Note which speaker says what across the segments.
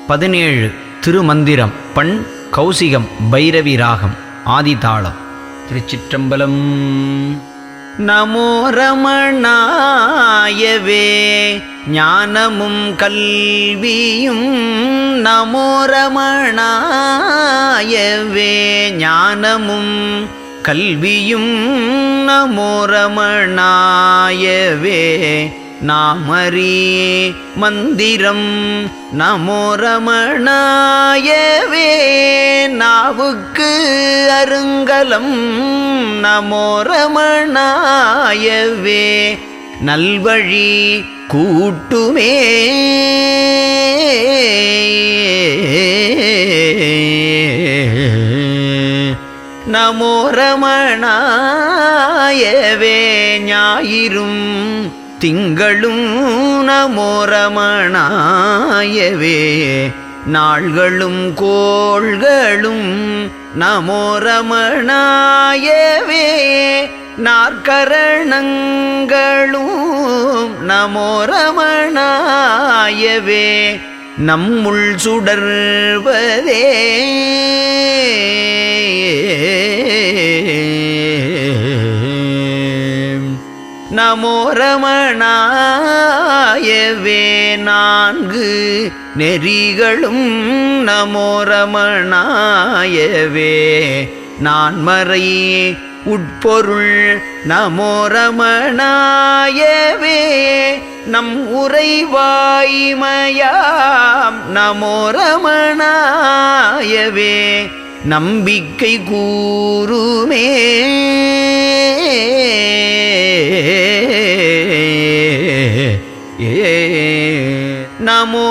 Speaker 1: பதினேழு திருமந்திரம் பண் கௌசிகம் பைரவி ராகம் ஆதிதாளம் திருச்சிற்றம்பலம் நமோ ரமணாயவே ஞானமும் கல்வியும் நமோ ரமணாயவே ஞானமும் கல்வியும் நமோ ரமணாயவே நாமரே மந்திரம் நமோ ரமணாயவே நாவுக்கு அருங்கலம் நமோ ரமணாயவே நல்வழி கூட்டுமே நமோ ரமணாயவே ஞாயிறும் திங்களும் நமோ ரமணாயவே நாள்களும் கோள்களும் நமோ ரமணாயவே நாற்கரணங்களும் நமோ ரமணாயவே நம்முள் சுடர்வதே நமோ ரமணாயவே நான்கு நெறிகளும் நமோ ரமணாயவே நான்மறை உட்பொருள் நமோ ரமணாயவே நம் உறைவாய்மையாம் நமோ ரமணாயவே நம்பிக்கை கூறுமே நமோ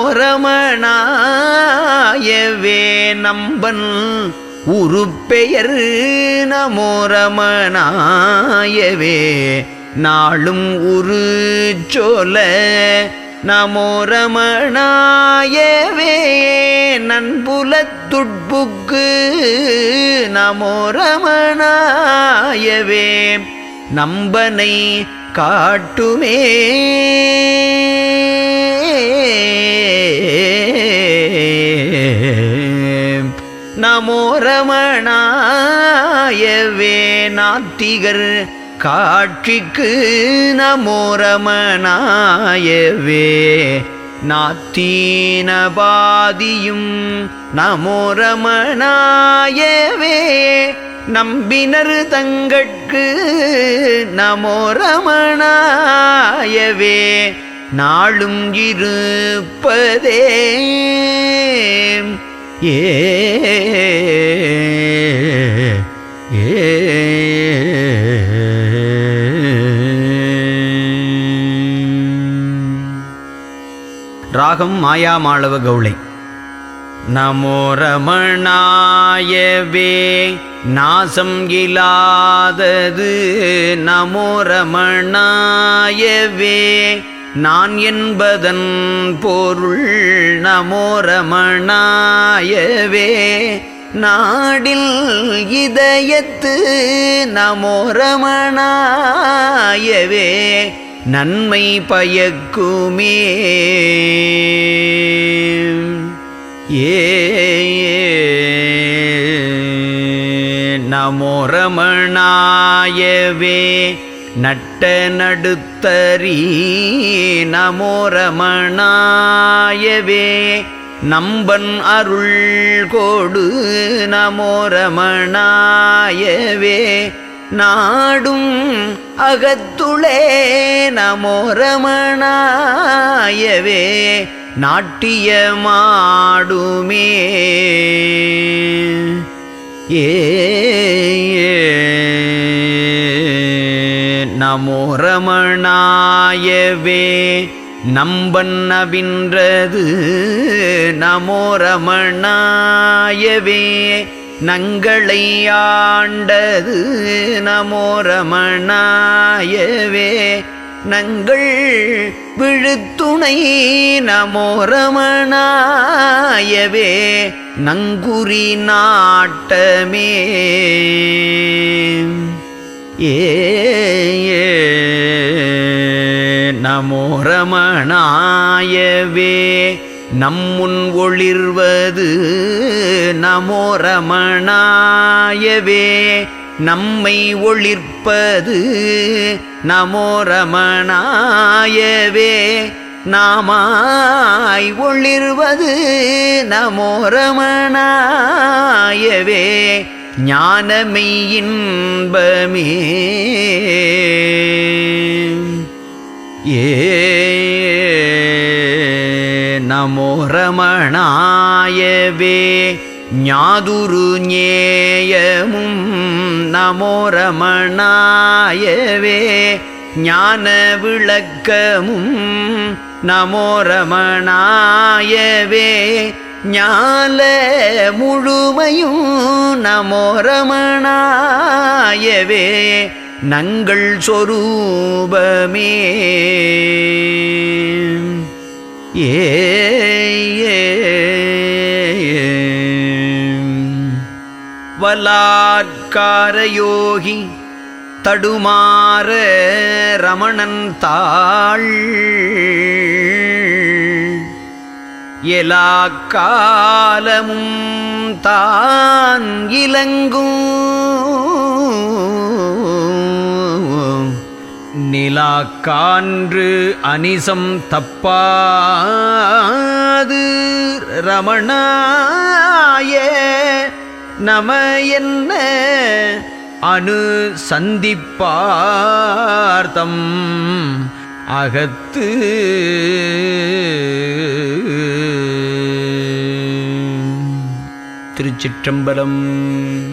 Speaker 1: ரமணாயவே நம்பன் உருப்பெயர் நமோ ரமணாயவே நாளும் உரு சோல நமோ ரமணாயவே நன்புலத்துட்புக்கு நமோ ரமணாயவே நம்பனை காட்டுமே நமோ ரமணாயவே நாத்திகர் காட்சிக்கு நமோ ரமணாயவே நாத்தீனபாதியும் நமோ ரமணாயவே நம்பினர் தங்கட்கு நமோ ரமணாயவே நாளும் இருப்பதே ஏ ஏ ராகம் மாயாமாளவ கௌளை நமோ ரமணாயவே நாசம் இல்லாதது நமோ ரமணாயவே நான் என்பதன் பொருள் நமோ ரமணாயவே நாடில் இதயத்து நமோ ரமணாயவே நன்மை பயக்குமே ஏ நமோ ரமணாயவே நட்ட நடுத்தரி நமோ ரமணாயவே நம்பன் அருள் கோடு நமோ ரமணாயவே நாடும் அகத்துளே நமோ ரமணாயவே நாட்டியமாடுமே ஏ நமோ ரமணாயவே நம்பன் அவின்றது நமோ ரமணாயவே நங்களை ஆண்டது நமோ ரமணாயவே நங்கள் விழுத்துணை நமோ ரமணாயவே நங்குரி நாட்டமே ஏ நமோ ரமணாயவே நம்முன் ஒளிர்வது நமோ ரமணாயவே நம்மை ஒளிர்ப்பது நமோ ரமணாயவே நாமாய் ஒளிர்வது நமோ ரமணாயவே ஞானமை இன்பமே ஏ நமோ ரமணாயவே ஞாதுரு ஞேயமும் நமோ ரமணாயவே ஞான விளக்கமும் நமோ ரமணாயவே ஞால முழுமையும் நமோ ரமணாயவே நங்கள் சொரூபமே ஏ ஏ, ஏ. வலாற்கார யோகி தடுமாற ரமணன் தாள் எல்லா காலமும் தான் இலங்கும் நிலாக்கான்று அனிசம் தப்பாது ரமணாய நம என்ன அணு சந்திப்பார்த்தம் அகத்து திருச்சிற்றம்பலம்